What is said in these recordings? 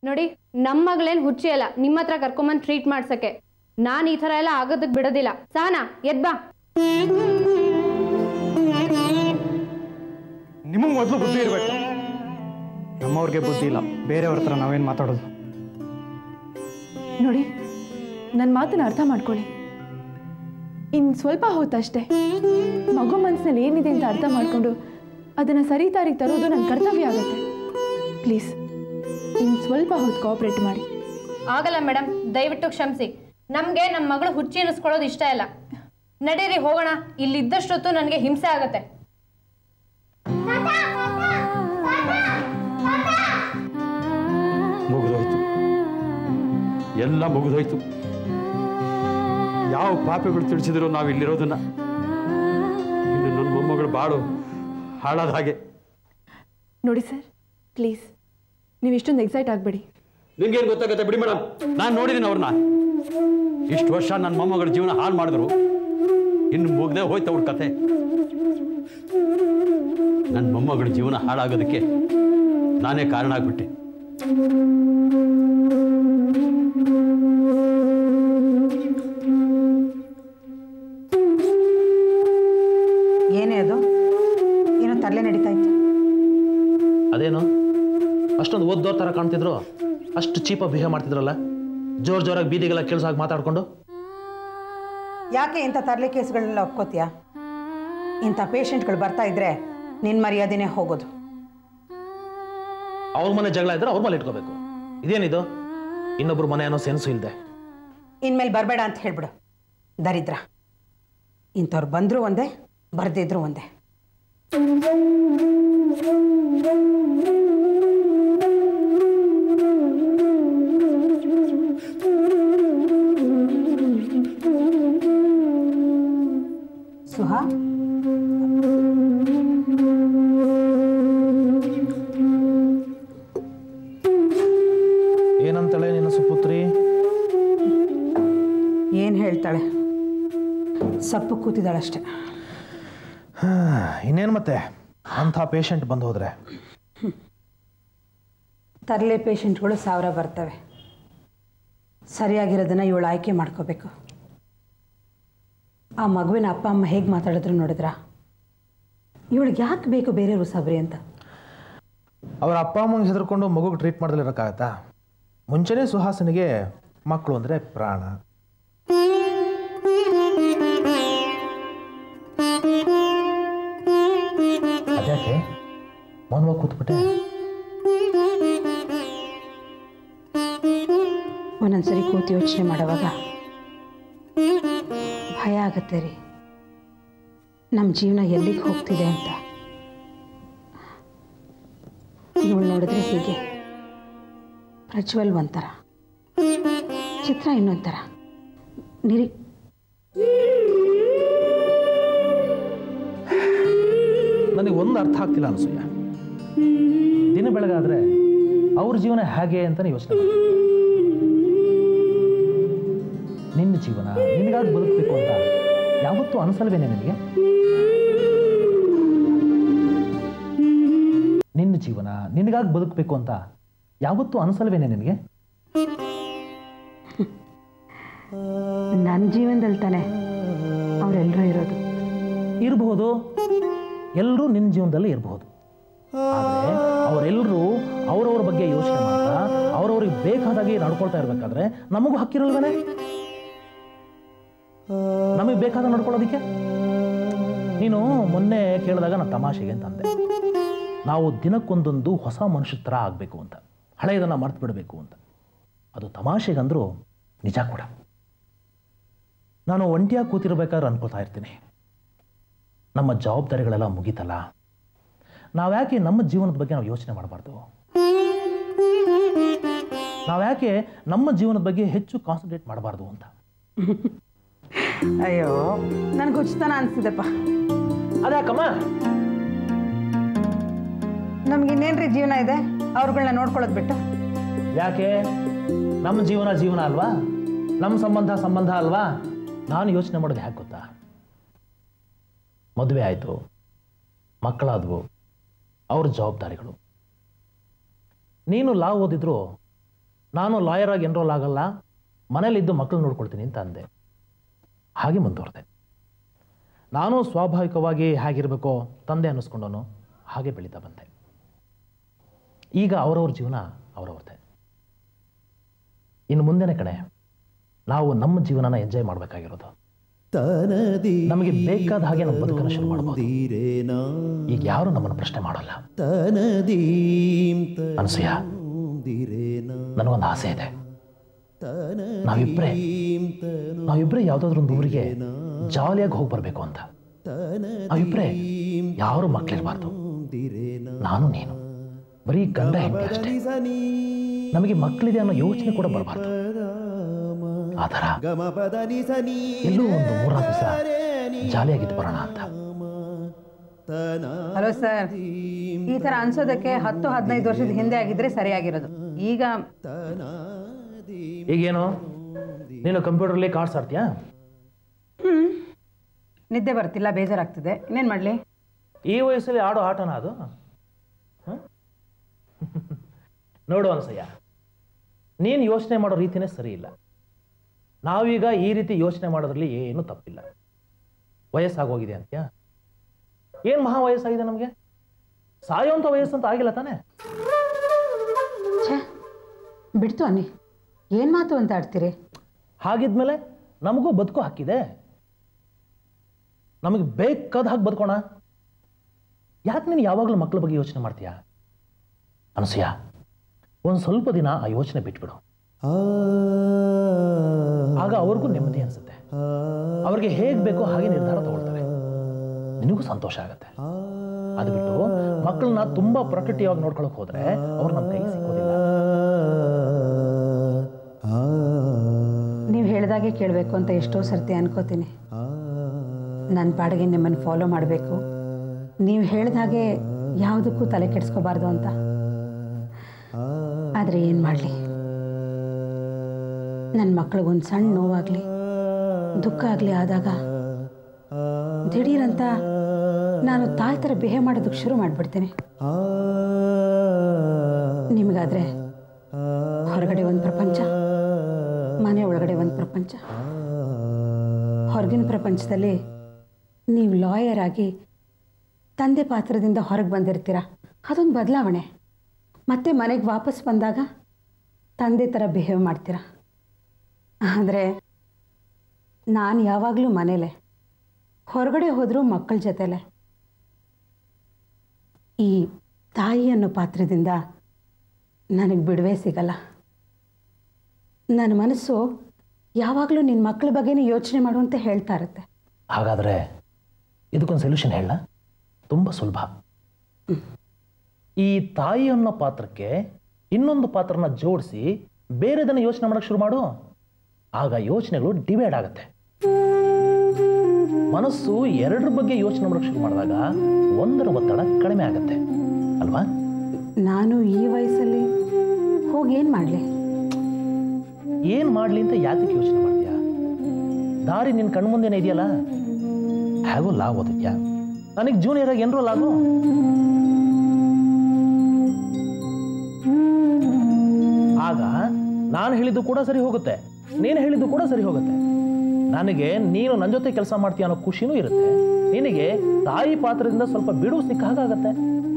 ನೋಡಿ ನಮ್ಮ ಮಗಳೇನು ಹುಚ್ಚಿ ಅಲ್ಲ ನಿಮ್ಮ ಹತ್ರ ಕರ್ಕೊಂಬಂದು ಟ್ರೀಟ್ ಮಾಡ್ಸಕ್ಕೆ ನಾನು ಈ ಥರ ಎಲ್ಲ ಆಗೋದಕ್ಕೆ ಬಿಡೋದಿಲ್ಲ ಸಾನಾ ಎದ್ಬಾ ನಿಮಗೆ ಮೊದಲು ಬುದ್ಧಿ ಇರಬೇಕು ನಮ್ಮವ್ರಿಗೆ ಬುದ್ಧಿ ಇಲ್ಲ ಬೇರೆಯವ್ರ ಹತ್ರ ನಾವೇನು ಮಾತಾಡೋದು ನೋಡಿ ನನ್ನ ಮಾತನ್ನ ಅರ್ಥ ಮಾಡ್ಕೊಳ್ಳಿ ಇನ್ನು ಸ್ವಲ್ಪ ಹೊತ್ತಷ್ಟೇ ಮಗು ಮನಸ್ಸಿನಲ್ಲಿ ಏನಿದೆ ಅಂತ ಅರ್ಥ ಮಾಡಿಕೊಂಡು ಅದನ್ನು ಸರಿ ತಾರಿಗೆ ತರೋದು ನನ್ನ ಕರ್ತವ್ಯ ಆಗುತ್ತೆ ಪ್ಲೀಸ್ ಇನ್ನು ಸ್ವಲ್ಪ ಹೊತ್ತು ಕೋಆಪ್ರೇಟ್ ಮಾಡಿ ಆಗಲ್ಲ ಮೇಡಮ್ ದಯವಿಟ್ಟು ಕ್ಷಮಿಸಿ ನಮಗೆ ನಮ್ಮ ಮಗಳು ಹುಚ್ಚಿ ಅನ್ನಿಸ್ಕೊಳ್ಳೋದು ಇಷ್ಟ ಇಲ್ಲ ನಡೀರಿ ಹೋಗೋಣ ಇಲ್ಲಿದ್ದಷ್ಟೊತ್ತು ನನಗೆ ಹಿಂಸೆ ಆಗತ್ತೆ ಮುಗಿದೋಯ್ತು ಎಲ್ಲ ಮುಗಿದೋಯ್ತು ಯಾವ ಪಾಪಿಗಳು ತಿಳಿಸಿದ್ರು ನಾವು ಇಲ್ಲಿರೋದನ್ನ ಇನ್ನು ನನ್ನ ಮೊಮ್ಮಗಳು ಬಾಳು ಹಾಳಾದ ಹಾಗೆ ನೋಡಿ ಸರ್ ಪ್ಲೀಸ್ ನೀವು ಇಷ್ಟೊಂದು ಎಕ್ಸೈಟ್ ಆಗಬೇಡಿ ನಿಮ್ಗೇನು ಗೊತ್ತಾಗುತ್ತೆ ಬಿಡಿ ಮೇಡಮ್ ನಾನು ನೋಡಿದ್ದೀನಿ ಅವ್ರನ್ನ ಇಷ್ಟು ವರ್ಷ ನನ್ನ ಮೊಮ್ಮಗಳ ಜೀವನ ಹಾಳು ಮಾಡಿದ್ರು ಇನ್ನು ಮುಗ್ದೇ ಹೋಯ್ತು ಅವ್ರ ಕತೆ ನನ್ನ ಮೊಮ್ಮಗಳ ಜೀವನ ಹಾಳಾಗೋದಕ್ಕೆ ನಾನೇ ಕಾರಣ ಆಗ್ಬಿಟ್ಟೆ ಏನೇ ಅದು ಏನೋ ತರಲೆ ನಡೀತಾ ಇತ್ತು ಅದೇನು ಅಷ್ಟೊಂದು ಓದ್ದೋರ್ ಥರ ಕಾಣ್ತಿದ್ರು ಅಷ್ಟು ಚೀಪಾಗಿ ಬಿಹೇವ್ ಮಾಡ್ತಿದ್ರಲ್ಲ ಜೋರ್ ಜೋರಾಗಿ ಬೀದಿಗೆಲ್ಲ ಕೇಳಿಸೋ ಹಾಗೆ ಮಾತಾಡ್ಕೊಂಡು ಯಾಕೆ ಇಂಥ ತರಲೆ ಕೇಸ್ಗಳನ್ನೆಲ್ಲ ಒಪ್ಕೋತೀಯಾ ಇಂಥ ಪೇಷಂಟ್ಗಳು ಬರ್ತಾ ಇದ್ರೆ ನಿನ್ನ ಮರ್ಯಾದೆನೇ ಹೋಗೋದು ಅವ್ರ ಮನೆ ಜಗಳ ಇದ್ರೆ ಅವ್ರ ಮನೆ ಇಟ್ಕೋಬೇಕು ಇದೇನಿದು ಇನ್ನೊಬ್ರು ಮನೆ ಅನ್ನೋ ಸೆನ್ಸು ಇಲ್ಲದೆ ಇನ್ಮೇಲೆ ಬರಬೇಡ ಅಂತ ಹೇಳ್ಬಿಡು ದರಿದ್ರ ಇಂಥವ್ರು ಬಂದರೂ ಒಂದೇ ಬರ್ದಿದ್ರು ಒಂದೇ ಸುಹಾ ಏನಂತಾಳೆ ನಿನ್ನ ಸುಪುತ್ರಿ ಏನು ಹೇಳ್ತಾಳೆ ಸಪ್ಪು ಕೂತಿದ್ದಾಳಷ್ಟೆ ಇನ್ನೇನು ಮತ್ತೆ ಅಂಥ ಪೇಷಂಟ್ ಬಂದು ಹೋದ್ರೆ ತರಲೆ ಪೇಷಂಟ್ಗಳು ಸಾವಿರ ಬರ್ತವೆ ಸರಿಯಾಗಿರೋದನ್ನು ಇವಳು ಆಯ್ಕೆ ಮಾಡ್ಕೋಬೇಕು ಆ ಮಗುವಿನ ಅಪ್ಪ ಅಮ್ಮ ಹೇಗೆ ಮಾತಾಡಿದ್ರು ನೋಡಿದ್ರಾ ಇವಳಿಗೆ ಯಾಕೆ ಬೇಕು ಬೇರೆಯವರು ಸಬ್ರಿ ಅಂತ ಅವ್ರ ಅಪ್ಪ ಅಮ್ಮಂಗೆ ಹೆದರ್ಕೊಂಡು ಮಗುಗೆ ಟ್ರೀಟ್ ಮಾಡ್ದಲ್ಲ ಇರೋಕ್ಕಾಗತ್ತಾ ಮುಂಚೆನೇ ಸುಹಾಸನಿಗೆ ಮಕ್ಕಳು ಅಂದರೆ ಪ್ರಾಣ ಅದ್ಯಾಕೆ ಮೌನವಾಗಿ ಕೂತ್ಬಿಟ್ಟೆ ಒಂದೊಂದ್ಸರಿ ಕೂತು ಯೋಚನೆ ಮಾಡುವಾಗ ಭಯ ಆಗತ್ತೆ ರೀ ನಮ್ಮ ಜೀವನ ಎಲ್ಲಿಗೆ ಹೋಗ್ತಿದೆ ಅಂತ ಇವಳು ನೋಡಿದ್ರೆ ಹೀಗೆ ಪ್ರಜ್ವಲ್ ಒಂಥರ ಚಿತ್ರ ಇನ್ನೊಂಥರ ನಿರಿ ನನಗೆ ಒಂದು ಅರ್ಥ ಆಗ್ತಿಲ್ಲ ಅನ್ಸೂಯ ದಿನ ಬೆಳಗಾದ್ರೆ ಅವ್ರ ಜೀವನ ಹೇಗೆ ಅಂತ ಯೋಚನೆ ಮಾಡ್ತೀನಿ ನಿನ್ನ ಜೀವನ ನಿನಗಾಗಿ ಬದುಕಬೇಕು ಅಂತ ಯಾವತ್ತೂ ಅನಿಸಲ್ವೇನೆ ನಿನಗೆ ನಿನ್ನ ಜೀವನ ನಿನಗಾಗಿ ಬದುಕಬೇಕು ಅಂತ ಯಾವತ್ತೂ ಅನಿಸಲ್ವೇನೆ ನಿನಗೆ ನನ್ನ ಜೀವನದಲ್ಲಿ ತಾನೆ ಅವರೆಲ್ಲರೂ ಇರೋದು ಇರಬಹುದು ಎಲ್ಲರೂ ನಿನ್ನ ಜೀವನದಲ್ಲಿ ಇರಬಹುದು ಆದರೆ ಅವರೆಲ್ಲರೂ ಅವರವ್ರ ಬಗ್ಗೆ ಯೋಚನೆ ಮಾಡ್ತಾ ಅವ್ರವ್ರಿಗೆ ಬೇಕಾದಾಗೆ ನಡ್ಕೊಳ್ತಾ ಇರಬೇಕಾದ್ರೆ ನಮಗೂ ಹಕ್ಕಿರಲ್ವೇನೆ ನಮಗೆ ಬೇಕಾದ ನಡ್ಕೊಳ್ಳೋದಕ್ಕೆ ನೀನು ಮೊನ್ನೆ ಕೇಳಿದಾಗ ನಾನು ತಮಾಷೆಗೆ ಅಂತ ಅಂದೆ ನಾವು ದಿನಕ್ಕೊಂದೊಂದು ಹೊಸ ಮನುಷ್ಯ ಥರ ಆಗಬೇಕು ಅಂತ ಹಳೆಯದನ್ನು ಮರ್ತು ಬಿಡಬೇಕು ಅಂತ ಅದು ತಮಾಷೆಗಂದ್ರೂ ನಿಜ ಕೂಡ ನಾನು ಒಂಟಿಯಾಗಿ ಕೂತಿರ್ಬೇಕಾದ್ರೆ ಅನ್ಕೋತಾ ಇರ್ತೀನಿ ನಮ್ಮ ಜವಾಬ್ದಾರಿಗಳೆಲ್ಲ ಮುಗೀತಲ್ಲ ನಾವ್ಯಾಕೆ ನಮ್ಮ ಜೀವನದ ಬಗ್ಗೆ ನಾವು ಯೋಚನೆ ಮಾಡಬಾರ್ದು ನಾವ್ಯಾಕೆ ನಮ್ಮ ಜೀವನದ ಬಗ್ಗೆ ಹೆಚ್ಚು ಕಾನ್ಸಂಟ್ರೇಟ್ ಮಾಡಬಾರ್ದು ಅಂತ ಅಯ್ಯೋ ನನಗೆ ಹುಚ್ಚತನ ಅನಿಸ್ತಿದೆಪ್ಪ ಅದ್ಯಾಕಮ್ಮ ನಮ್ಗೆ ಇನ್ನೇನ್ರಿ ಜೀವನ ಇದೆ ಅವ್ರುಗಳನ್ನ ನೋಡ್ಕೊಳ್ಳೋದು ಬಿಟ್ಟು ಯಾಕೆ ನಮ್ಮ ಜೀವನ ಜೀವನ ಅಲ್ವಾ ನಮ್ಮ ಸಂಬಂಧ ಸಂಬಂಧ ಅಲ್ವಾ ನಾನು ಯೋಚನೆ ಮಾಡೋದು ಯಾಕೆ ಗೊತ್ತಾ ಮದುವೆ ಆಯಿತು ಮಕ್ಕಳಾದವು ಅವ್ರ ಜವಾಬ್ದಾರಿಗಳು ನೀನು ಲಾ ಓದಿದ್ರು ನಾನು ಲಾಯರ್ ಆಗಿ ಎನ್ರೋಲ್ ಆಗಲ್ಲ ಮನೇಲಿದ್ದು ಮಕ್ಕಳು ನೋಡ್ಕೊಳ್ತೀನಿ ಅಂತ ಅಂದೆ ಹಾಗೆ ಮುಂದುವರೆದೆ ನಾನು ಸ್ವಾಭಾವಿಕವಾಗಿ ಹೇಗಿರಬೇಕೋ ತಂದೆ ಅನ್ನಿಸ್ಕೊಂಡವನು ಹಾಗೆ ಬೆಳೀತಾ ಬಂದೆ ಈಗ ಅವರವ್ರ ಜೀವನ ಅವರವ್ರದ್ದೇ ಇನ್ನು ಮುಂದೆನೇ ಕಣೆ ನಾವು ನಮ್ಮ ಜೀವನನ ಎಂಜಾಯ್ ಮಾಡಬೇಕಾಗಿರೋದು ನಮಗೆ ಬೇಕಾದ ಹಾಗೆ ನಮ್ಮ ಬದುಕನ್ನು ಶುರು ಮಾಡಬಹುದು ಈಗ ಯಾರು ನಮ್ಮನ್ನು ಪ್ರಶ್ನೆ ಮಾಡಲ್ಲ ಅನಸೂಯ ನನಗೊಂದು ಆಸೆ ಇದೆ ನಾವಿಬ್ರೇ ನಾವಿಬ್ರೇ ಯಾವ್ದಾದ್ರು ಒಂದು ಊರಿಗೆ ಜಾಲಿಯಾಗಿ ಹೋಗಿ ಬರ್ಬೇಕು ಅಂತ ನಾವಿಬ್ರೇ ಯಾರು ಮಕ್ಳಿರ್ಬಾರ್ದು ನಾನು ನೀನು ಬರೀ ಗಂಡ ಹೆಂಡತಿ ಅಷ್ಟೇ ನಮಗೆ ಮಕ್ಕಳಿದೆ ಅನ್ನೋ ಯೋಚನೆ ಕೂಡ ಬರಬಾರ್ದು ಆ ಥರ ಎಲ್ಲೋ ಒಂದು ಮೂರಾರು ದಿವಸ ಜಾಲಿಯಾಗಿದ್ದು ಬರೋಣ ಅಂತ ಹಲೋ ಸರ್ ಈ ಥರ ಅನ್ಸೋದಕ್ಕೆ ಹತ್ತು ಹದಿನೈದು ವರ್ಷದ ಹಿಂದೆ ಆಗಿದ್ರೆ ಸರಿಯಾಗಿರೋದು ಈಗ ಈಗೇನು ನೀನು ಕಂಪ್ಯೂಟರ್ಲಿ ಕಾರ್ಡ್ಸ್ ಆಡ್ತೀಯಾ ನಿದ್ದೆ ಬರ್ತಿಲ್ಲ ಬೇಜಾರಾಗ್ತಿದೆ ಇನ್ನೇನು ಮಾಡಲಿ ಈ ವಯಸ್ಸಲ್ಲಿ ಆಡೋ ಆಟನ ಅದು ಹ? ನೋಡು ಅನ್ಸಯ್ಯ ನೀನು ಯೋಚನೆ ಮಾಡೋ ರೀತಿನೇ ಸರಿ ಇಲ್ಲ ನಾವೀಗ ಈ ರೀತಿ ಯೋಚನೆ ಮಾಡೋದ್ರಲ್ಲಿ ಏನು ತಪ್ಪಿಲ್ಲ ವಯಸ್ಸಾಗೋಗಿದೆ ಅಂತ್ಯಾ ಏನು ಮಹಾ ವಯಸ್ಸಾಗಿದೆ ನಮಗೆ ಸಾಯೋಂಥ ವಯಸ್ಸಂತ ಆಗಿಲ್ಲ ತಾನೇ ಛೇ ಬಿಡ್ತು ಅನ್ನಿ ಏನು ಮಾತು ಅಂತ ಆಡ್ತೀರಿ ಹಾಗಿದ್ಮೇಲೆ ನಮಗೂ ಬದುಕು ಹಾಕಿದೆ ನಮಗೆ ಬೇಕಾದ ಹಾಗೆ ಬದುಕೋಣ ಯಾಕೆ ನೀನು ಯಾವಾಗಲೂ ಮಕ್ಕಳ ಬಗ್ಗೆ ಯೋಚನೆ ಮಾಡ್ತೀಯಾ ಅನಸೂಯ ಒಂದು ಸ್ವಲ್ಪ ದಿನ ಆ ಯೋಚನೆ ಬಿಟ್ಬಿಡು ಆಗ ಅವ್ರಿಗೂ ನೆಮ್ಮದಿ ಅನಿಸುತ್ತೆ ಅವ್ರಿಗೆ ಹೇಗೆ ಬೇಕೋ ಹಾಗೆ ನಿರ್ಧಾರ ತಗೊಳ್ತಾರೆ ನಿನಗೂ ಸಂತೋಷ ಆಗುತ್ತೆ ಅದು ಬಿಟ್ಟು ಮಕ್ಕಳನ್ನ ತುಂಬಾ ಪ್ರೊಟೆಕ್ಟಿವ್ ಆಗಿ ನೋಡ್ಕೊಳಕ್ ಹೋದ್ರೆ ಅವ್ರು ನಮ್ಮ ಕೈಗೆ ಸಿಕ್ಕೋದಿಲ್ಲ ನೀವು ಹೇಳ್ದಾಗೆ ಕೇಳಬೇಕು ಅಂತ ಎಷ್ಟೋ ಸರ್ತಿ ಅನ್ಕೋತೀನಿ ನನ್ನ ಪಾಡಿಗೆ ನಿಮ್ಮನ್ನು ಫಾಲೋ ಮಾಡಬೇಕು ನೀವು ಹೇಳ್ದಾಗೆ ಯಾವುದಕ್ಕೂ ತಲೆ ಕೆಡಿಸ್ಕೋಬಾರ್ದು ಅಂತ ಆದರೆ ಏನು ಮಾಡಲಿ ನನ್ನ ಮಕ್ಳಿಗೊಂದು ಸಣ್ಣ ನೋವಾಗಲಿ ದುಃಖ ಆಗಲಿ ಆದಾಗ ದಿಢೀರಂತ ನಾನು ತಾಯಿ ಥರ ಬಿಹೇವ್ ಮಾಡೋದಕ್ಕೆ ಶುರು ಮಾಡಿಬಿಡ್ತೀನಿ ನಿಮಗಾದರೆ ಹೊರಗಡೆ ಒಂದು ಪ್ರಪಂಚ ಮನೆ ಒಳಗಡೆ ಒಂದು ಪ್ರಪಂಚ ಹೊರಗಿನ ಪ್ರಪಂಚದಲ್ಲಿ ನೀವು ಲಾಯರ್ ಆಗಿ ತಂದೆ ಪಾತ್ರದಿಂದ ಹೊರಗೆ ಬಂದಿರ್ತೀರ ಅದೊಂದು ಬದಲಾವಣೆ ಮತ್ತೆ ಮನೆಗೆ ವಾಪಸ್ ಬಂದಾಗ ತಂದೆ ಥರ ಬಿಹೇವ್ ಮಾಡ್ತೀರ ಆದರೆ ನಾನು ಯಾವಾಗಲೂ ಮನೇಲೆ ಹೊರಗಡೆ ಹೋದರೂ ಮಕ್ಕಳ ಜೊತೆಲೆ ಈ ತಾಯಿ ಅನ್ನೋ ಪಾತ್ರದಿಂದ ನನಗೆ ಬಿಡುವೆ ಸಿಗಲ್ಲ ನನ್ನ ಮನಸ್ಸು ಯಾವಾಗಲೂ ನಿನ್ನ ಮಕ್ಕಳ ಬಗ್ಗೆನೇ ಯೋಚನೆ ಮಾಡು ಅಂತ ಹೇಳ್ತಾ ಇರುತ್ತೆ ಹಾಗಾದರೆ ಇದಕ್ಕೊಂದು ಸೊಲ್ಯೂಷನ್ ಹೇಳ ತುಂಬ ಸುಲಭ ಈ ತಾಯಿ ಅನ್ನೋ ಪಾತ್ರಕ್ಕೆ ಇನ್ನೊಂದು ಪಾತ್ರನ ಜೋಡಿಸಿ ಬೇರೆದನ್ನು ಯೋಚನೆ ಮಾಡೋಕ್ಕೆ ಶುರು ಮಾಡು ಆಗ ಯೋಚನೆಗಳು ಡಿವೈಡ್ ಆಗುತ್ತೆ ಮನಸ್ಸು ಎರಡರ ಬಗ್ಗೆ ಯೋಚನೆ ಮಾಡೋಕ್ಕೆ ಶುರು ಮಾಡಿದಾಗ ಒಂದರ ಒತ್ತಡ ಕಡಿಮೆ ಆಗುತ್ತೆ ಅಲ್ವಾ ನಾನು ಈ ವಯಸ್ಸಲ್ಲಿ ಹೋಗಿ ಏನು ಮಾಡಲಿ ಏನು ಮಾಡಲಿ ಅಂತ ಯಾತಕ್ಕೆ ಯೋಚನೆ ಮಾಡ್ತೀಯಾ ದಾರಿ ನಿನ್ನ ಕಣ್ಮುಂದೆನೇ ಇದೆಯಲ್ಲ ಹೇಗೋ ಲಾ ಓದಿದ್ಯಾ ನನಗೆ ಜೂನಿಯರ್ ಆಗಿ ಎನ್ರೋಲ್ ಆಗು ಆಗ ನಾನು ಹೇಳಿದ್ದು ಕೂಡ ಸರಿ ಹೋಗುತ್ತೆ ನೀನು ಹೇಳಿದ್ದು ಕೂಡ ಸರಿ ಹೋಗುತ್ತೆ ನನಗೆ ನೀನು ನನ್ನ ಜೊತೆ ಕೆಲಸ ಮಾಡ್ತೀಯ ಅನ್ನೋ ಖುಷಿನೂ ಇರುತ್ತೆ ನಿನಗೆ ತಾಯಿ ಪಾತ್ರದಿಂದ ಸ್ವಲ್ಪ ಬಿಡುವು ಸಿಕ್ಕ ಹಾಗಾಗತ್ತೆ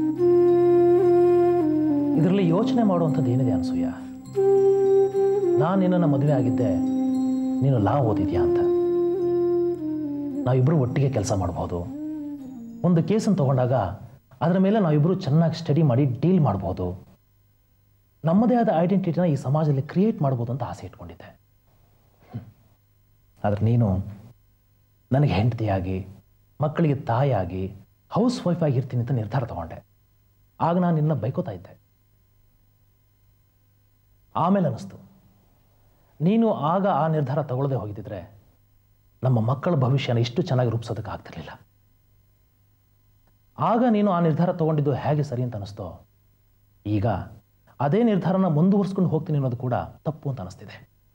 ಇದರಲ್ಲಿ ಯೋಚನೆ ಮಾಡುವಂಥದ್ದು ಏನಿದೆ ಅನಸೂಯ ನಾನು ನಿನ್ನನ್ನು ಮದುವೆ ಆಗಿದ್ದೆ ನೀನು ಲಾ ಓದಿದ್ಯಾ ಅಂತ ನಾವಿಬ್ಬರು ಒಟ್ಟಿಗೆ ಕೆಲಸ ಮಾಡ್ಬೋದು ಒಂದು ಕೇಸನ್ನು ತಗೊಂಡಾಗ ಅದರ ಮೇಲೆ ನಾವಿಬ್ಬರು ಚೆನ್ನಾಗಿ ಸ್ಟಡಿ ಮಾಡಿ ಡೀಲ್ ಮಾಡ್ಬೋದು ನಮ್ಮದೇ ಆದ ಐಡೆಂಟಿಟಿನ ಈ ಸಮಾಜದಲ್ಲಿ ಕ್ರಿಯೇಟ್ ಮಾಡ್ಬೋದು ಅಂತ ಆಸೆ ಇಟ್ಕೊಂಡಿದ್ದೆ ಹ್ಮ್. ಆದ್ರೆ ನೀನು ನನಗೆ ಹೆಂಡತಿಯಾಗಿ ಮಕ್ಕಳಿಗೆ ತಾಯಿಯಾಗಿ ಹೌಸ್ ವೈಫ್ ಆಗಿರ್ತೀನಿ ಅಂತ ನಿರ್ಧಾರ ತಗೊಂಡೆ ಆಗ ನಾನು ನಿನ್ನ ಬೈಕೋತಾ ಇದ್ದೆ ಆಮೇಲೆ ಅನ್ನಿಸ್ತು ನೀನು ಆಗ ಆ ನಿರ್ಧಾರ ತಗೊಳ್ಳದೆ ಹೋಗಿದ್ದಿದ್ರೆ ನಮ್ಮ ಮಕ್ಕಳ ಭವಿಷ್ಯನ ಇಷ್ಟು ಚೆನ್ನಾಗಿ ರೂಪಿಸೋದಕ್ಕೆ ಆಗ್ತಿರ್ಲಿಲ್ಲ ಆಗ ನೀನು ಆ ನಿರ್ಧಾರ ತಗೊಂಡಿದ್ದು ಹೇಗೆ ಸರಿ ಅಂತ ಅನಿಸ್ತೋ ಈಗ ಅದೇ ನಿರ್ಧಾರನ ಮುಂದುವರಿಸ್ಕೊಂಡು ಹೋಗ್ತೀನಿ ಅನ್ನೋದು ಕೂಡ ತಪ್ಪು ಅಂತ ಅನಿಸ್ತಿದೆ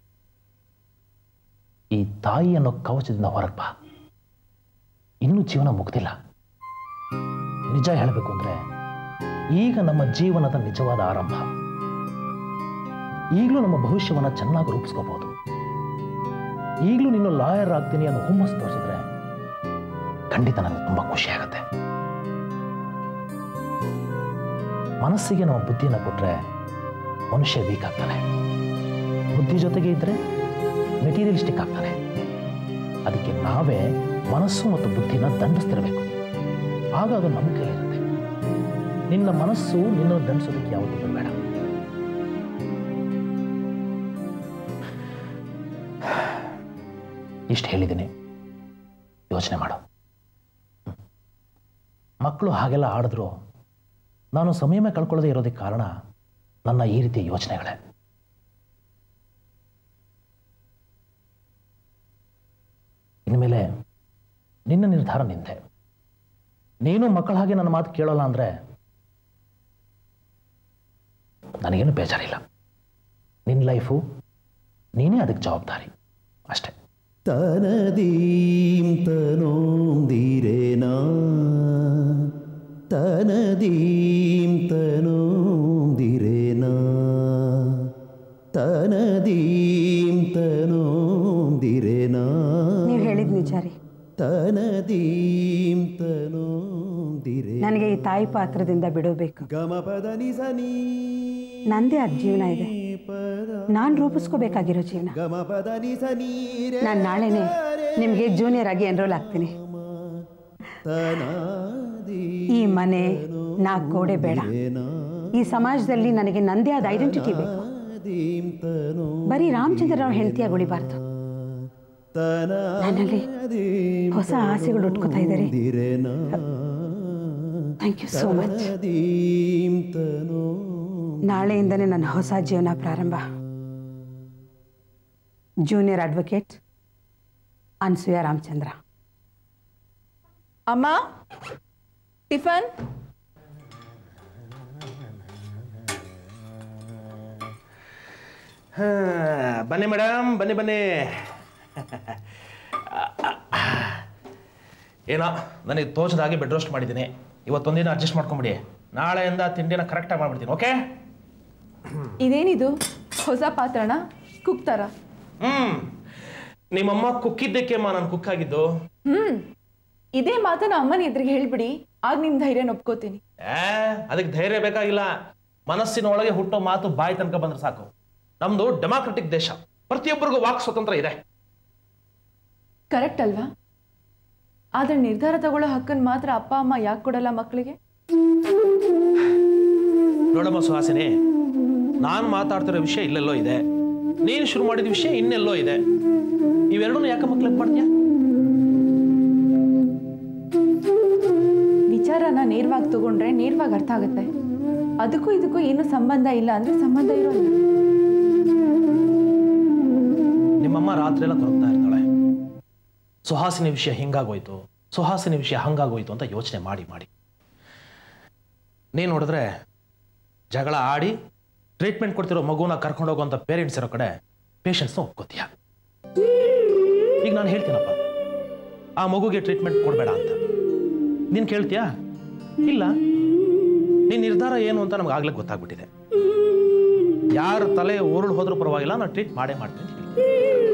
ಈ ತಾಯಿ ಅನ್ನೋ ಕವಚದಿಂದ ಹೊರಗೆ ಬಾ ಇನ್ನೂ ಜೀವನ ಮುಗ್ದಿಲ್ಲ ನಿಜ ಹೇಳಬೇಕು ಅಂದ್ರೆ ಈಗ ನಮ್ಮ ಜೀವನದ ನಿಜವಾದ ಆರಂಭ ಈಗಲೂ ನಮ್ಮ ಭವಿಷ್ಯವನ್ನು ಚೆನ್ನಾಗಿ ರೂಪಿಸ್ಕೋಬಹುದು ಈಗಲೂ ನೀನು ಲಾಯರ್ ಆಗ್ತೀನಿ ಅನ್ನೋ ಹುಮ್ಮಸ್ ತೋರಿಸಿದ್ರೆ ಖಂಡಿತ ನನಗೆ ತುಂಬ ಖುಷಿ ಆಗುತ್ತೆ ಮನಸ್ಸಿಗೆ ನಾವು ಬುದ್ಧಿಯನ್ನು ಕೊಟ್ಟರೆ ಮನುಷ್ಯ ವೀಕ್ ಆಗ್ತಾನೆ ಬುದ್ಧಿ ಜೊತೆಗೆ ಇದ್ದರೆ ಮೆಟೀರಿಯಲಿಸ್ಟಿಕ್ ಆಗ್ತಾನೆ ಅದಕ್ಕೆ ನಾವೇ ಮನಸ್ಸು ಮತ್ತು ಬುದ್ಧಿನ ದಂಡಿಸ್ತಿರ್ಬೇಕು ಆಗ ಅದು ನಮ್ಮ ಕೈಲಿರುತ್ತೆ ನಿನ್ನ ಮನಸ್ಸು ನಿನ್ನನ್ನು ದಂಡಿಸೋದಕ್ಕೆ ಯಾವತ್ತೂ ಬರಬೇಡ ಇಷ್ಟು ಹೇಳಿದ್ದೀನಿ ಯೋಚನೆ ಮಾಡು ಹ್ಮ್. ಮಕ್ಕಳು ಹಾಗೆಲ್ಲ ಆಡಿದ್ರು ನಾನು ಸಂಯಮ ಕಳ್ಕೊಳ್ಳದೆ ಇರೋದಕ್ಕೆ ಕಾರಣ ನನ್ನ ಈ ರೀತಿಯ ಯೋಚನೆಗಳೇ ಇನ್ಮೇಲೆ ನಿನ್ನ ನಿರ್ಧಾರ ನಿಂದೆ ನೀನು ಮಕ್ಕಳ ಹಾಗೆ ನನ್ನ ಮಾತು ಕೇಳೋಲ್ಲ ಅಂದ್ರೆ ನನಗೇನು ಬೇಜಾರಿಲ್ಲ ನಿನ್ನ ಲೈಫು ನೀನೇ ಅದಕ್ಕೆ ಜವಾಬ್ದಾರಿ ಅಷ್ಟೇ തനദീം തനോം ധീരേനാ തനദീം തനോം ധീരേനാ തനദീം തനോം ധീരേനാ ನೀವು ಹೇಳಿದ ನಿಜ ರೀ തനദീം തനോം ധീരേ ನನಗೆ ಈ ತಾಯಿ ಪಾತ್ರದಿಂದ ಬಿಡಬೇಕು ಗಮಪದ ನಿಸನಿ ನಂದೇ ಅದು ಜೀವನ ಇದೆ ನಾನು ರೂಪಿಸ್ಕೋಬೇಕಾಗಿರೋ ಜೀವನ ಗಮಪದ ನಿಸನೀರೆ ನಾನು ನಾಳೆನೇ ನಿಮಗೆ ಜೂನಿಯರ್ ಆಗಿ ಎನ್ರೋಲ್ ಆಗ್ತೀನಿ ತನಾದಿ ಈ ಮನೆ ನಾಲ್ಕು ಗೋಡೆ ಬೇಡ ಈ ಸಮಾಜದಲ್ಲಿ ನನಗೆ ನಂದೇ ಆದ ಐಡೆಂಟಿಟಿ ಬೇಕು ದೀಂ ತನೋ ಬರೀ ರಾಮಚಂದ್ರರಾವ್ ಹೆಂಡತಿಯಾಗಿ ಉಳಿಬಾರ್ದು ನನ್ನಲ್ಲಿ ಹೊಸ ಆಸೆಗಳು ಉಟ್ಕೋತಾ ಇದ್ದಾರೆ ಥ್ಯಾಂಕ್ ಯು ಸೋ ಮಚ್ ದೀಂ ತನೋ ನಾಳೆಯಿಂದನೇ ನನ್ನ ಹೊಸ ಜೀವನ ಪ್ರಾರಂಭ ಜೂನಿಯರ್ ಅಡ್ವೊಕೇಟ್ ಅನ್ಸೂಯ ರಾಮಚಂದ್ರ ಅಮ್ಮ ಟಿಫನ್ ಹಾ, ಬನ್ನಿ ಮೇಡಮ್ ಬನ್ನಿ ಬನ್ನಿ ಏನೋ ನನಗೆ ತೋಚದಾಗಿ ಬೆಡ್ ರೋಸ್ಟ್ ಮಾಡಿದ್ದೀನಿ ಇವತ್ತೊಂದಿನ ಅಡ್ಜಸ್ಟ್ ಮಾಡ್ಕೊಂಬಿಡಿ ನಾಳೆಯಿಂದ ತಿಂಡಿನ ಕರೆಕ್ಟಾಗಿ ಮಾಡ್ಬಿಡ್ತೀನಿ ಓಕೆ ಇದೇನಿದು ಹೊಸ ಪಾತ್ರನ ಕುಕ್ ಥರ ಹ್ಮ್ ನಿಮ್ಮಮ್ಮ ಕುಕ್ಕಿದ್ದಕ್ಕೆ ಮಾ ನಾನು ಕುಕ್ ಆಗಿದ್ದು ಹ್ಮ್ ಇದೇ ಮಾತನ್ನ ಅಮ್ಮನ ಎದುರಿಗೆ ಹೇಳ್ಬಿಡಿ ಆಗ ನಿಮ್ ಧೈರ್ಯನ ಒಪ್ಕೋತೀನಿ ಏ ಅದಕ್ಕೆ ಧೈರ್ಯ ಬೇಕಾಗಿಲ್ಲ ಮನಸ್ಸಿನ ಒಳಗೆ ಹುಟ್ಟೋ ಮಾತು ಬಾಯಿ ತನಕ ಬಂದ್ರೆ ಸಾಕು ನಮ್ದು ಡೆಮಾಕ್ರೆಟಿಕ್ ದೇಶ ಪ್ರತಿಯೊಬ್ಬರಿಗೂ ವಾಕ್ ಸ್ವತಂತ್ರ ಇದೆ ಕರೆಕ್ಟ್ ಅಲ್ವಾ ಆದ್ರೆ ನಿರ್ಧಾರ ತಗೊಳ್ಳೋ ಹಕ್ಕನ್ನು ಮಾತ್ರ ಅಪ್ಪ ಅಮ್ಮ ಯಾಕೆ ಕೊಡಲ್ಲ ಮಕ್ಕಳಿಗೆ ನೋಡಮ್ಮ ಸುಹಾಸಿನಿ ನಾನು ಮಾತಾಡ್ತಿರೋ ವಿಷಯ ಇಲ್ಲೆಲ್ಲೋ ಇದೆ ನೀನು ಶುರು ಮಾಡಿದ ವಿಷಯ ಇನ್ನೆಲ್ಲೋ ಇದೆ ಇವೆರಡೂ ಯಾಕೆ ಮಕ್ಳಿಗೆ ಮಾಡ್ತೀಯಾ ವಿಚಾರನ ನೇರವಾಗಿ ತಗೊಂಡ್ರೆ ನೇರವಾಗಿ ಅರ್ಥ ಆಗುತ್ತೆ ಅದಕ್ಕೂ ಇದಕ್ಕೂ ಏನು ಸಂಬಂಧ ಇಲ್ಲ ಅಂದ್ರೆ ಸಂಬಂಧ ಇರೋಲ್ಲ ನಿಮ್ಮಮ್ಮ ರಾತ್ರಿ ಎಲ್ಲ ಕೊರಗ್ತಾ ಇರ್ತಾಳೆ ಸುಹಾಸಿನಿ ವಿಷಯ ಹಿಂಗಾಗೋಯ್ತು ಸುಹಾಸಿನಿ ವಿಷಯ ಹಂಗಾಗೋಯ್ತು ಅಂತ ಯೋಚನೆ ಮಾಡಿ ಮಾಡಿ ನೀನು ನೋಡಿದ್ರೆ ಜಗಳ ಆಡಿ ಟ್ರೀಟ್ಮೆಂಟ್ ಕೊಡ್ತಿರೋ ಮಗುನ ಕರ್ಕೊಂಡು ಹೋಗುವಂಥ ಪೇರೆಂಟ್ಸ್ ಇರೋ ಕಡೆ ಪೇಷಂಟ್ಸ್ನ ಒಪ್ಕೋತೀಯ ಈಗ ನಾನು ಹೇಳ್ತೀನಪ್ಪ ಆ ಮಗುಗೆ ಟ್ರೀಟ್ಮೆಂಟ್ ಕೊಡಬೇಡ ಅಂತ ನೀನು ಕೇಳ್ತೀಯಾ ಇಲ್ಲ ನಿನ್ನ ನಿರ್ಧಾರ ಏನು ಅಂತ ನಮ್ಗೆ ಆಗ್ಲೇ ಗೊತ್ತಾಗ್ಬಿಟ್ಟಿದೆ ಯಾರ ತಲೆ ಉರುಳು ಹೋದ್ರೂ ಪರವಾಗಿಲ್ಲ ನಾನು ಟ್ರೀಟ್ ಮಾಡೇ ಮಾಡ್ತೀನಿ ಅಂತ ಹೇಳಿ.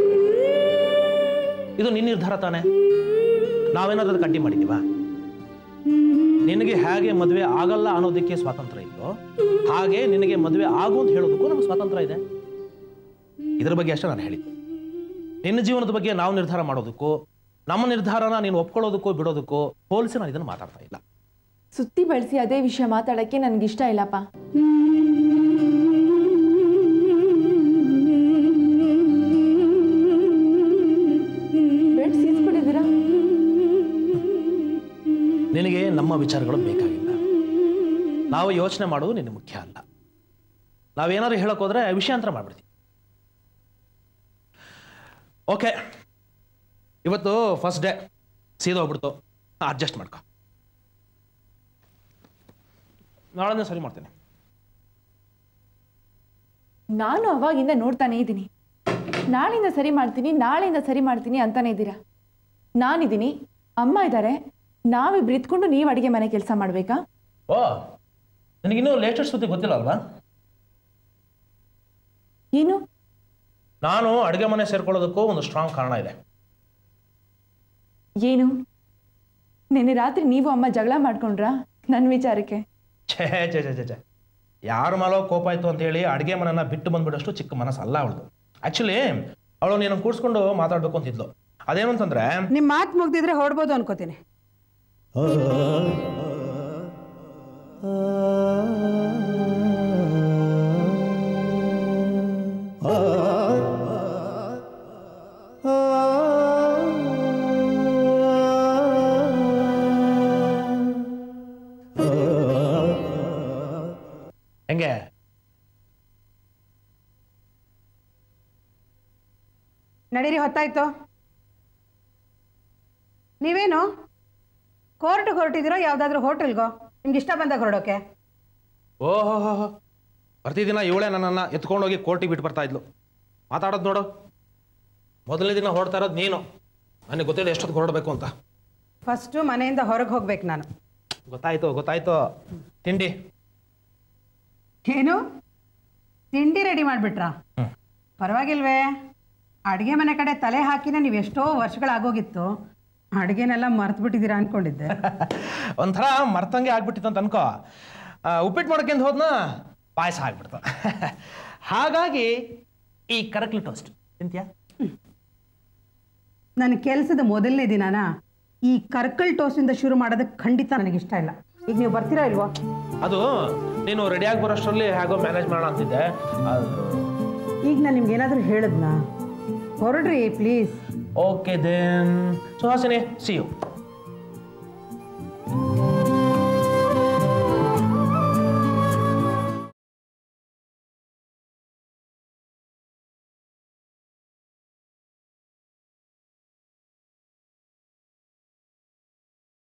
ಇದು ನಿನ್ನ ನಿರ್ಧಾರ ತಾನೆ ನಾವೇನಾದ್ರೂ ಅದಕ್ಕೆ ಅಡ್ಡಿ ಮಾಡಿದ್ದೀವ ನಿನಗೆ ಹೇಗೆ ಮದುವೆ ಆಗಲ್ಲ ಅನ್ನೋದಕ್ಕೆ ಸ್ವಾತಂತ್ರ್ಯ ಇಲ್ಲೋ ಹಾಗೆ ನಿನಗೆ ಮದುವೆ ಆಗು ಅಂತ ಹೇಳೋದಕ್ಕೂ ನಮ್ಗೆ ಸ್ವಾತಂತ್ರ್ಯ ಇದೆ ಇದ್ರ ಬಗ್ಗೆ ಅಷ್ಟೇ ನಾನು ಹೇಳಿದ್ದು ನಿನ್ನ ಜೀವನದ ಬಗ್ಗೆ ನಾವು ನಿರ್ಧಾರ ಮಾಡೋದಕ್ಕೂ ನಮ್ಮ ನಿರ್ಧಾರನ ನೀನು ಒಪ್ಕೊಳ್ಳೋದಕ್ಕೂ ಬಿಡೋದಕ್ಕೂ ಹೋಲಿಸಿ ನಾನು ಇದನ್ನು ಮಾತಾಡ್ತಾ ಇಲ್ಲ ಸುತ್ತಿ ಬಳಸಿ ಅದೇ ವಿಷಯ ಮಾತಾಡಕ್ಕೆ ನನಗಿಷ್ಟ ಇಲ್ಲಪ್ಪ ಬೆಡ್ ಸೀಸ್ಬಿಟ್ಟಿದ್ದೀರಾ ನಿನಗೆ ನಮ್ಮ ವಿಚಾರಗಳು ಬೇಕಾಗಿಲ್ಲ ನಾವು ಯೋಚನೆ ಮಾಡೋದು ನಿನಗೆ ಮುಖ್ಯ ಅಲ್ಲ ನಾವೇನಾದ್ರು ಹೇಳಕ್ ಹೋದ್ರೆ ವಿಷಯಾಂತರ ಮಾಡ್ಬಿಡ್ತೀವಿ ಓಕೆ ಇವತ್ತು ಫಸ್ಟ್ ಡೇ ಸೀದಾ ಹೋಗ್ಬಿಡ್ತು ಅಡ್ಜಸ್ಟ್ ಮಾಡ್ಕೊ ನಾಳೆ ಸರಿ ಮಾಡ್ತೀನಿ ನಾನು ಅವಾಗಿಂದ ನೋಡ್ತಾನೆ ಇದ್ದೀನಿ ನಾಳೆಯಿಂದ ಸರಿ ಮಾಡ್ತೀನಿ ನಾಳೆಯಿಂದ ಸರಿ ಮಾಡ್ತೀನಿ ಅಂತಾನೆ ಇದ್ದೀರಾ ನಾನಿದ್ದೀನಿ ಅಮ್ಮ ಇದ್ದಾರೆ ನಾವಿಬ್ರು ಇದ್ಕೊಂಡು ನೀವು ಅಡಿಗೆ ಮನೆ ಕೆಲಸ ಮಾಡಬೇಕಾ ಓ ನಿನಗಿನ್ನೂ ಲೇಟೆಸ್ಟ್ ಸುದ್ದಿ ಗೊತ್ತಿಲ್ಲ ಅಲ್ವಾ ಏನು ನಾನು ಅಡುಗೆ ಮನೆ ಸೇರ್ಕೊಳ್ಳೋದಕ್ಕೂ ಒಂದು ಸ್ಟ್ರಾಂಗ್ ಕಾರಣ ಇದೆ ಏನು ನಿನ್ನೆ ರಾತ್ರಿ ನೀವು ಅಮ್ಮ ಜಗಳ ಮಾಡ್ಕೊಂಡ್ರಾ ನನ್ನ ವಿಚಾರಕ್ಕೆ ಛೇ ಛೇ ಛೇ ಛೇ ಛೇ ಯಾರ ಮೇಲೋ ಕೋಪ ಆಯ್ತು ಅಂತ ಹೇಳಿ ಅಡುಗೆ ಮನೆನ ಬಿಟ್ಟು ಬಂದ್ಬಿಡಷ್ಟು ಚಿಕ್ಕ ಮನಸ್ಸು ಅಲ್ಲ ಅವಳದು ಆ್ಯಕ್ಚುಲಿ ಅವಳು ನೀನು ಕೂಡ್ಸ್ಕೊಂಡು ಮಾತಾಡಬೇಕು ಅಂತಿದ್ಲು ಅದೇನು ಅಂತಂದ್ರೆ ನಿಮ್ಮ ಮಾತು ಮುಗ್ದಿದ್ರೆ ಹೊಡ್ಬೋದು ಅನ್ಕೋತೀನಿ ಹೆಂಗೆ ನಡೀರಿ ಹೊತ್ತಾಯ್ತು ನೀವೇನು ಕೋರ್ಟ್ಗೆ ಹೊರಟಿದ್ದೀರೋ ಯಾವುದಾದ್ರೂ ಹೋಟೆಲ್ಗೋ ನಿಮ್ಗೆ ಇಷ್ಟ ಬಂದಾಗ ಹೊರಡೋಕೆ ಓಹೋ ಹೋ ಹೋ ಪ್ರತಿದಿನ ಇವಳೇ ನನ್ನನ್ನು ಎತ್ಕೊಂಡೋಗಿ ಕೋರ್ಟಿಗೆ ಬಿಟ್ಟು ಬರ್ತಾ ಇದ್ಲು ಮಾತಾಡೋದು ನೋಡು ಮೊದಲನೇ ದಿನ ಹೊರಡ್ತಾ ಇರೋದು ನೀನು ನನಗೆ ಗೊತ್ತಿಲ್ಲ ಎಷ್ಟೊತ್ತು ಹೊರಡಬೇಕು ಅಂತ ಫಸ್ಟು ಮನೆಯಿಂದ ಹೊರಗೆ ಹೋಗ್ಬೇಕು ನಾನು ಗೊತ್ತಾಯ್ತು ಗೊತ್ತಾಯ್ತು ತಿಂಡಿ ಏನು ತಿಂಡಿ ರೆಡಿ ಮಾಡಿಬಿಟ್ರಾ ಹ್ಮ್. ಪರವಾಗಿಲ್ವೇ ಅಡುಗೆ ಮನೆ ಕಡೆ ತಲೆ ಹಾಕಿನೇ ನೀವು ಎಷ್ಟೋ ವರ್ಷಗಳಾಗೋಗಿತ್ತು ಅಡುಗೆನೆಲ್ಲ ಮರ್ತು ಬಿಟ್ಟಿದ್ದೀರಾ ಅನ್ಕೊಂಡಿದ್ದೆ ಒಂಥರ ಮರ್ತಂಗೆ ಆಗ್ಬಿಟ್ಟಿತ್ತು ಅಂತ ಅನ್ಕೋ ಆ, ಉಪ್ಪಿಟ್ಟು ಮಾಡೋಕ್ಕೆಂದು ಹೋದ್ನ ಪಾಯಸ ಆಗ್ಬಿಡ್ತು ಹಾಗಾಗಿ ಈ ಕರಕ್ಲಿ ಟೋಸ್ಟ್ ತಿಂತ್ಯಾ ನನ್ನ ಕೆಲಸದ ಮೊದಲನೇ ದಿನಾನ ಈ ಕರ್ಕಲ್ ಟೋಸ್ಟಿಂದ ಶುರು ಮಾಡೋದಕ್ಕೆ ಖಂಡಿತ ನನಗಿಷ್ಟ ಇಲ್ಲ ಈಗ ನೀವು ಬರ್ತೀರಾ ಇಲ್ವಾ ಅದು ನೀನು ರೆಡಿಯಾಗಿ ಬರೋಷ್ಟರಲ್ಲಿ ಹೇಗೋ ಮ್ಯಾನೇಜ್ ಮಾಡೋಣ ಅಂತಿದ್ದೆ ಅದು ಈಗ ನಾನು ನಿಮ್ಗೆ ಏನಾದರೂ ಹೇಳಿದ್ನಾ ಹೊರಡ್ರಿ please okay then Suhasini see you